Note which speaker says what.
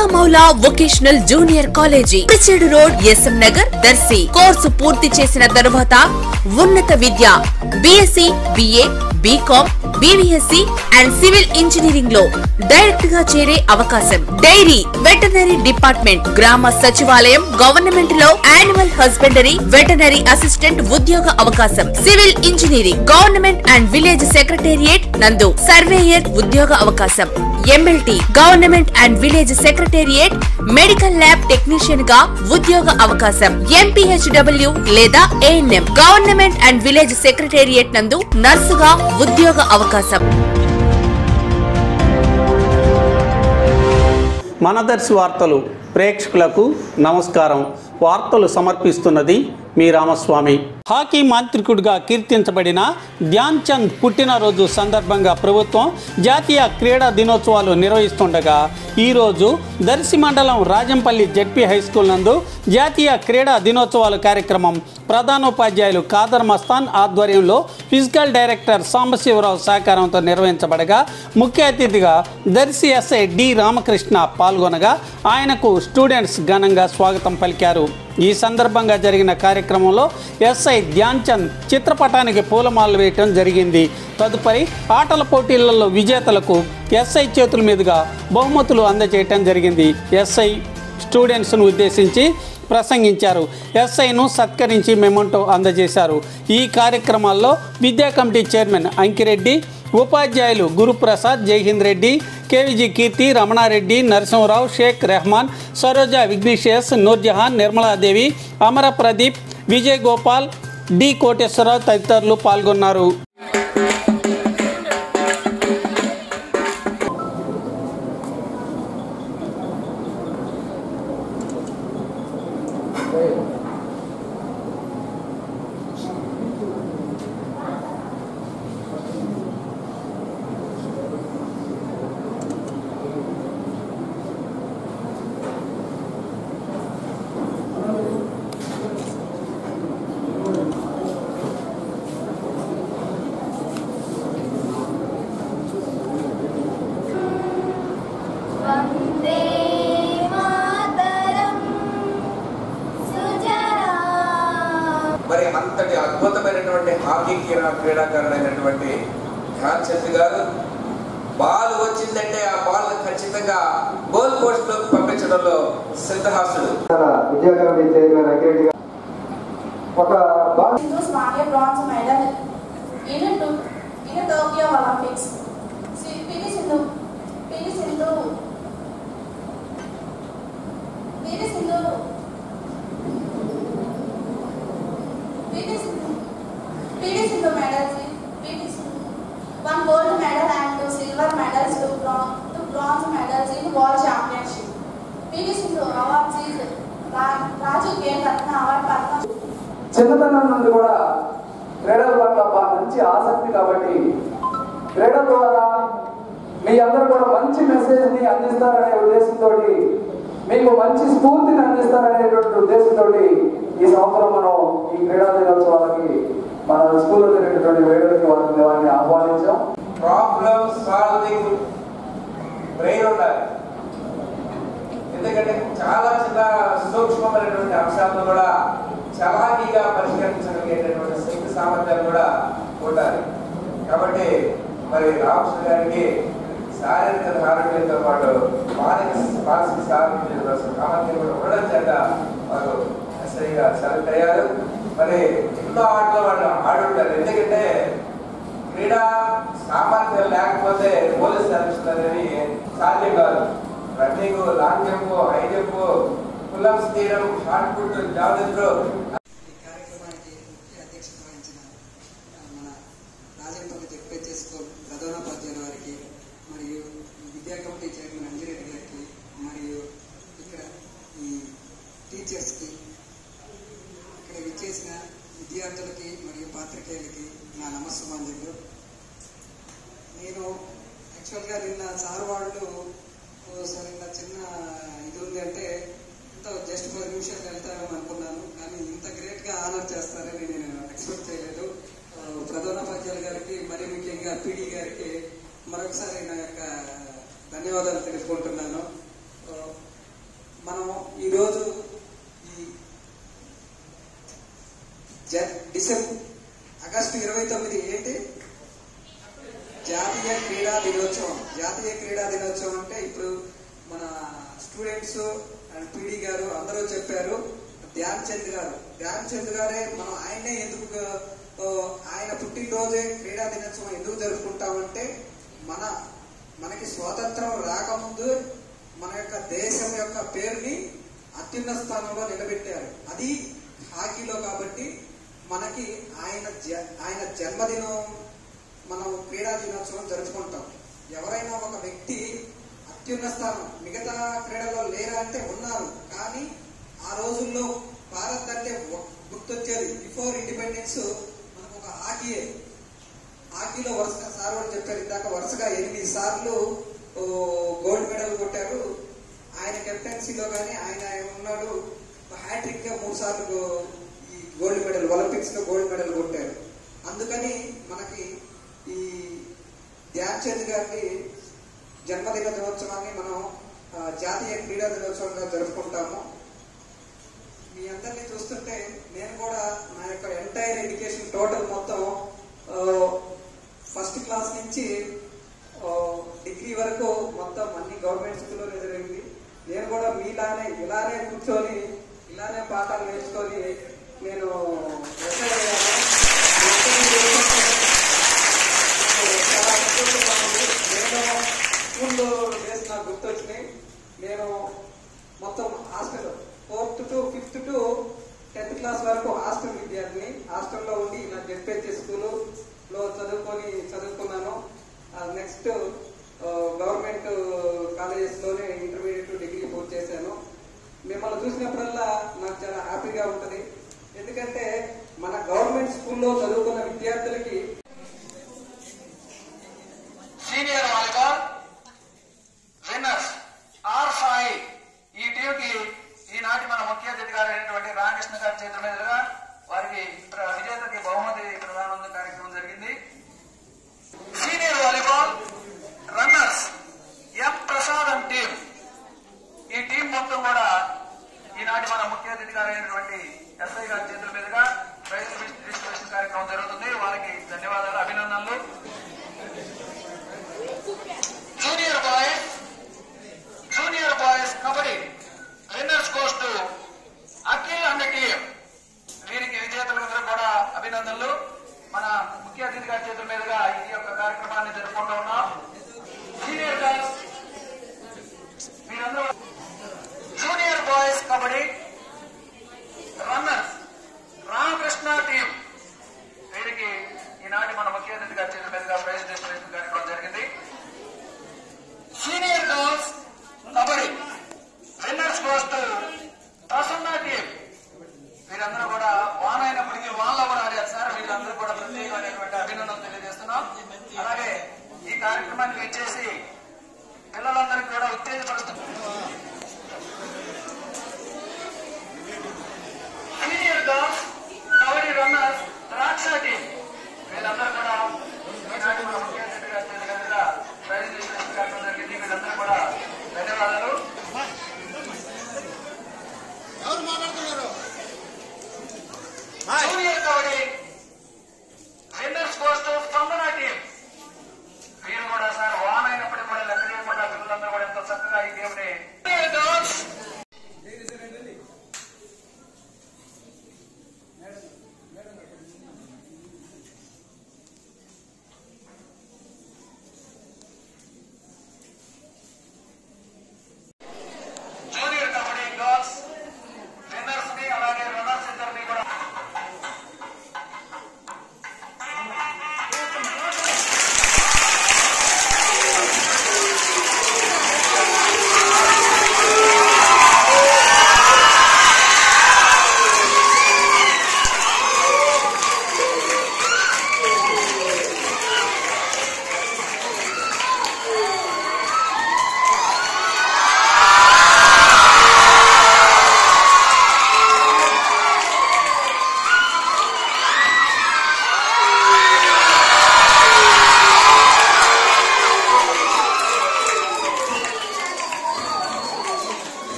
Speaker 1: వీరామౌలా vocational junior college Pichedu road SM Nagar Darsi course పూర్తి చేసిన తరువాత ఉన్నత విద్య BSc BA BCom BVSc and civil engineering లో డైరెక్ట్ గా చేరే అవకాశం డైరీ వెటనరీ డిపార్ట్మెంట్ గ్రామ సచివాలయం గవర్నమెంట్ లో యానిమల్ హస్బెండరీ వెటనరీ అసిస్టెంట్ ఉద్యోగ అవకాశం civil engineering government and village secretariat నందు సర్వేయర్ ఉద్యోగ అవకాశం MLT government and village secretariat medical lab technician గా ఉద్యోగ అవకాశం ఎంపీహెచ్డబ్ల్యూ లేదా ANM government and village secretariat నందు నర్సుగా ఉద్యోగ అవకాశం
Speaker 2: మనదర్శి వార్తలు ప్రేక్షకులకు నమస్కారం వార్తలు సమర్పిస్తున్నది మీ రామస్వామి హాకీ మాంత్రికుడిగా కీర్తించబడిన ధ్యాన్ చంద్ పుట్టినరోజు సందర్భంగా ప్రభుత్వం జాతీయ క్రీడా దినోత్సవాలు నిర్వహిస్తుండగా ఈరోజు దర్శి మండలం రాజంపల్లి జడ్పీ హై స్కూల్ నందు జాతీయ క్రీడా దినోత్సవాల కార్యక్రమం ప్రధానోపాధ్యాయులు కాదర్ మస్తాన్ ఆధ్వర్యంలో ఫిజికల్ డైరెక్టర్ సాంబశివరావు సహకారంతో నిర్వహించబడగా ముఖ్య అతిథిగా దర్శి ఎస్ఐ డి రామకృష్ణ పాల్గొనగా ఆయనకు స్టూడెంట్స్ ఘనంగా స్వాగతం పలికారు ఈ సందర్భంగా జరిగిన కార్యక్రమంలో ఎస్ఐ ధ్యాన్ చంద్ చిత్రపటానికి పూలమాలలు వేయటం జరిగింది తదుపరి ఆటల పోటీలలో విజేతలకు ఎస్ఐ చేతుల మీదుగా బహుమతులు అందజేయటం జరిగింది ఎస్ఐ స్టూడెంట్స్ను ఉద్దేశించి ప్రసంగించారు ఎస్ఐను సత్కరించి మెమంటో అందజేశారు ఈ కార్యక్రమాల్లో విద్యా కమిటీ చైర్మన్ అంకిరెడ్డి ఉపాధ్యాయులు గురుప్రసాద్ జైహింద్ రెడ్డి కేవిజీ కీర్తి రమణారెడ్డి నరసింహరావు షేక్ రెహమాన్ సరోజ విఘ్నేష్ నూర్జహాన్ నిర్మలాదేవి అమర ప్రదీప్ విజయ్ గోపాల్ డి కోటేశ్వరరావు తదితరులు పాల్గొన్నారు
Speaker 3: వందే మాతరం సుజలా
Speaker 4: మరి అంతటి అద్భుతమైనటువంటి హాకీ క్రీడా క్రీడాకారుడైనటువంటి ధ్యాన్ చంద్ గారు బాల్ వచ్చిందంటే ఆ బాల్ ఖచ్చితంగా గోల్ పోస్ట్ లోకి పంపించడంలో సిద్ధహాసుడు
Speaker 5: విద్యాకరణ చైర్మన్ అఖిరెడ్డి గారు ఒక బాగా
Speaker 6: Sindhu's won a bronze medal in a, to- in a Tokyo Olympics. See, PV Sindhu, PV Sindhu, PV Sindhu, PV Sindhu, PV Sindhu medals, PV Sindhu, one gold medal and two silver medals, two bronze, two bronze medals in world championship. PV Sindhu awards is Ra- Raju K. Ratna Award Padma
Speaker 5: చిన్నతనం నుండి కూడా క్రీడల పట్ల బాగా మంచి ఆసక్తి కాబట్టి క్రీడల ద్వారా మీ అందరూ కూడా మంచి మెసేజ్ ని అందిస్తారనే ఉద్దేశంతో మీకు మంచి స్ఫూర్తిని అందిస్తారనేటువంటి ఉద్దేశంతో ఈ సంవత్సరం మనం ఈ క్రీడా దినోత్సవాలకి మన స్కూల్లో జరిగినటువంటి వేడుకకి వారిని వారిని ఆహ్వానించాం
Speaker 4: ప్రాబ్లమ్ సాల్వింగ్ బ్రెయిన్ ఉండాలి ఎందుకంటే చాలా చిన్న సూక్ష్మమైనటువంటి అంశాలను కూడా చలాకీగా పరిష్కరించగలిగేటటువంటి శక్తి సామర్థ్యాలు కూడా ఉండాలి కాబట్టి మరి రామకృష్ణ గారికి శారీరక ఆరోగ్యంతో పాటు మానసిక మానసిక సామర్థ్యం సామర్థ్యం కూడా ఉండడం చేత వారు ఎస్ఐగా సెలెక్ట్ అయ్యారు మరి ఎన్నో ఆటలు వాళ్ళు ఆడుంటారు ఎందుకంటే క్రీడా సామర్థ్యం లేకపోతే పోలీస్ సర్వీస్ అనేది సాధ్యం కాదు running long jump high jump pullups తీయడం షార్ట్ పుట్ జావలిన్ త్రో
Speaker 7: ఈ కార్యక్రమానికి ముఖ్య అధ్యక్షత వహించిన ఆ, మన రాజంపల్లి జడ్పీ స్కూల్ ప్రధానోపాధ్యాయుల వారికి మరియు ఈ విద్యా కమిటీ చైర్మన్ అంజిరెడ్డి గారికి మరియు ఇక్కడ ఈ టీచర్స్కి ఇక్కడ విచ్చేసిన విద్యార్థులకి మరియు పాత్రికేయులకి నా నమస్సుమాంజలు నేను యాక్చువల్గా నిన్న సార్ వాళ్ళు ఓ సరైన చిన్న ఇది ఉంది అంటే ఇంత జస్ట్ పది నిమిషాలు వెళ్తారేమో అనుకున్నాను కానీ ఇంత గ్రేట్ గా ఆనర్ చేస్తారని నేను ఎక్స్పెక్ట్ చేయలేదు ఆ, ప్రధానోపాధ్యాయులు గారికి మరి ముఖ్యంగా పీడీ గారికి మరొకసారి నా యొక్క ధన్యవాదాలు తెలుపుకుంటున్నాను ఆ, స్టూడెంట్స్ అండ్ పీడి గారు అందరూ చెప్పారు ధ్యాన్ చంద్ గారు ధ్యాన్ చంద్ గారే మనం ఆయనే ఎందుకు ఆ, ఆయన పుట్టినరోజే క్రీడా దినోత్సవం ఎందుకు జరుపుకుంటామంటే మన మనకి స్వాతంత్రం రాకముందు మన యొక్క దేశం యొక్క పేరుని అత్యున్నత స్థానంలో నిలబెట్టారు అది హాకీలో కాబట్టి మనకి ఆయన జ- ఆయన జన్మదినం మనం క్రీడా దినోత్సవం జరుపుకుంటాం ఎవరైనా ఒక వ్యక్తి అత్యున్నత స్థానం మిగతా క్రీడల్లో లేరా అంటే ఉన్నారు కానీ ఆ రోజుల్లో భారత్ అంటే ఒ- గుర్తొచ్చేది బిఫోర్ ఇండిపెండెన్స్ మనకు ఒక హాకీయే హాకీలో వరుసగా సార్ కూడా చెప్పారు ఇందాక వరుసగా ఎనిమిది సార్లు ఓ, గోల్డ్ మెడల్ కొట్టారు ఆయన కెప్టెన్సీలో కానీ ఆయన ఉన్నాడు హ్యాట్రిక్ గా మూడు సార్లు గో- ఈ గోల్డ్ మెడల్ ఒలింపిక్స్ లో గోల్డ్ మెడల్ కొట్టారు అందుకని మనకి ఈ ధ్యాన్ చంద్ గారికి జన్మదిన దినోత్సవాన్ని మనం ఆ, జాతీయ క్రీడా దినోత్సవంగా జరుపుకుంటాము మీ అందరినీ చూస్తుంటే నేను కూడా నా యొక్క ఎంటైర్ ఎడ్యుకేషన్ టోటల్ మొత్తం ఫస్ట్ క్లాస్ నుంచి ఆ, డిగ్రీ వరకు మొత్తం అన్ని గవర్నమెంట్ స్కూల్లో జరిగింది నేను కూడా మీలానే ఇలానే కూర్చొని ఇలానే పాఠాలు నేర్చుకొని నేను SI అయ్యాను. SI చేసిన